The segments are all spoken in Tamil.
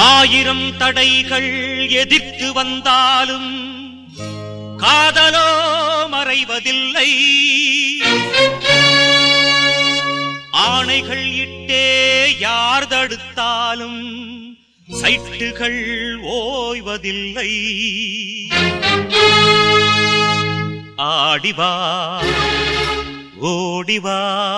ஆயிரம் தடைகள் எதிர்த்து வந்தாலும் காதலோ மறைவதில்லை ஆணைகள் இட்டே யார் தடுத்தாலும் சைட்டுகள் ஓய்வதில்லை ஆடிவா ஓடிவா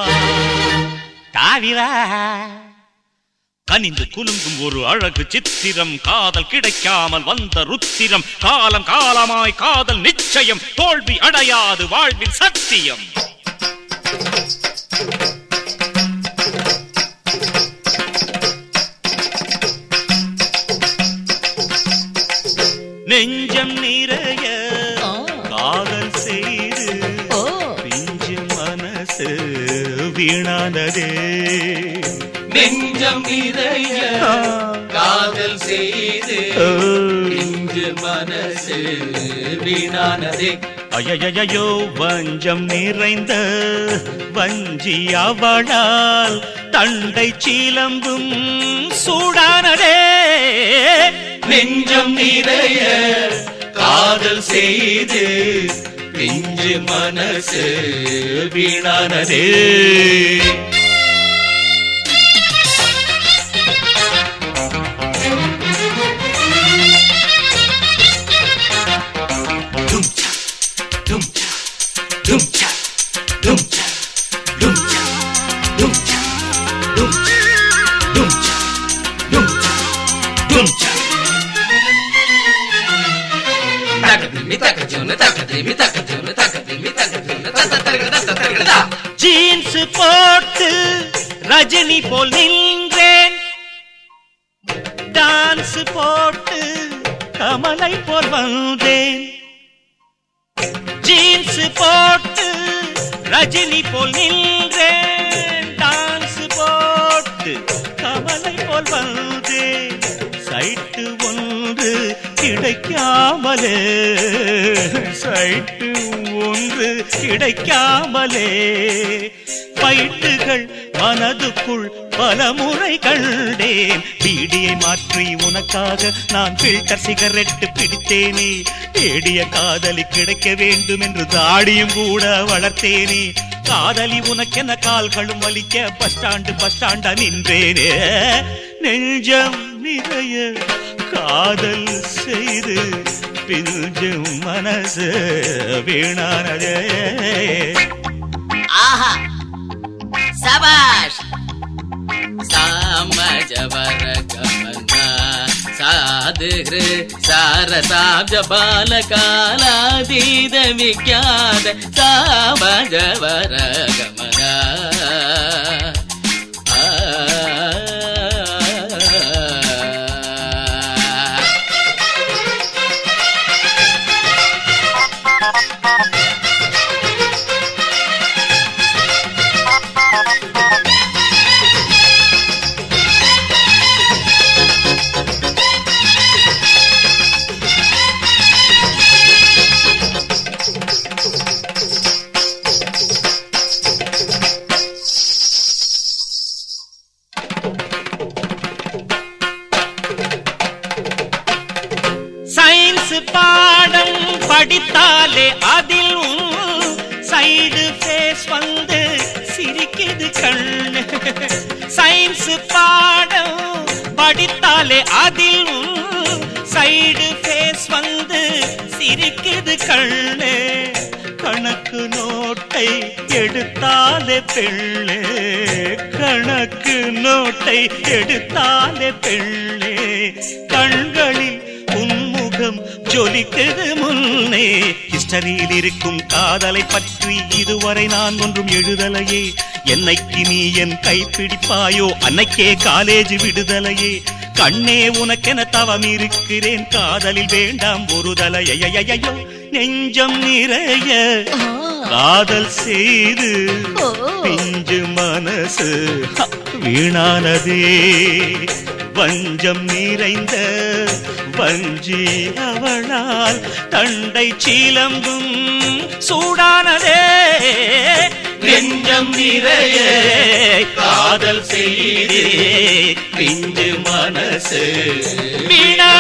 தாவிவா கனிந்து குலுங்கும் ஒரு அழகு சித்திரம் காதல் கிடைக்காமல் வந்த ருத்திரம் காலம் காலமாய் காதல் நிச்சயம் தோல்வி அடையாது வாழ்வின் சத்தியம் நெஞ்சம் நிறைய ஆ. காதல் செய்து ஓ பிஞ்சு மனசு வீணானதே நெஞ்சம் நிறைய காதல் செய்து இன்று மனசு வீணானதே அயயயோ வஞ்சம் நிறைந்த வஞ்சி அவளால் தண்டை சீலம்பும் சூடானதே நெஞ்சம் நிறைய காதல் செய்து பிஞ்சு மனசு வீணானதே Dumcha, dumcha, dumcha, dumcha, dumcha, dumcha, dumcha, dumcha, dumcha, dumcha. Takadimi, takajuna, takadimi, takajuna, takadimi, takajuna, tatatarigada, jeans போட்டு ரஜினி போல் நின்றேன் டான்ஸ் போட்டு கமலை போல் வந்தேன் ஜீன்ஸ் போட்டு ரஜினி போல் நின்றேன் டான்ஸ் போட்டு கமலை போல் வந்தேன் சைட்டு ஒன்று கிடைக்காமலே சைட்டு ஒன்று கிடைக்காமலே பைட்டுகள் மனதுக்குள் பல முறை கண்டேன் பீடியை மாற்றி உனக்காக நான் ஃபில்டர் சிகரெட்டு பிடித்தேனே தேடிய காதலி கிடைக்க வேண்டும் என்று தாடியும் கூட வளர்த்தேனே காதலி உனக்கென கால்களும் வலிக்க பஸ் ஸ்டாண்டு பஸ் ஸ்டாண்டா நின்றேனே நெஞ்சம் நிறைய காதல் செய்து பிஞ்சும் மனசு வீணானதே ஆஹா சபாஷ் சாமஜவர கமனா சாதுஹு சாரசாப்ஜ பாலகாலாதீத விக்யாத சாமஜவர கமனா ஆ சயின்ஸ் பாடம் படித்தாலே அதில் சைடு ஃபேஸ் வந்து சிரிக்குது கண்ணு சயின்ஸ் பாடம் படித்தாலே அதில் சைடு ஃபேஸ் வந்து சிரிக்குது கண்ணு கணக்கு நோட்டை எடுத்தாலே பெள்ளே கணக்கு நோட்டை எடுத்தாலே பெள்ளே கண்களில் உன்முகம் ஜொலிக்குது முன்னே ஹிஸ்டரியில் இருக்கும் காதலை பற்றி இதுவரை நான் ஒன்றும் எழுதலையே என்னைக்கு நீ என் கைப்பிடிப்பாயோ அன்னைக்கே காலேஜ் விடுதலையே கண்ணே உனக்கென தவம் இருக்கிறேன் காதலில் வேண்டாம் ஒரு தலையையோ நெஞ்சம் நிறைய காதல் செய்து ஓ. பிஞ்சு மனசு ஹ, வீணானதே வஞ்சம் நிறைந்த வஞ்சி அவளால் தண்டை சீலம்பும் சூடானதே நெஞ்சம் நிறைய காதல் செய்து பிஞ்சு மனசு வீணா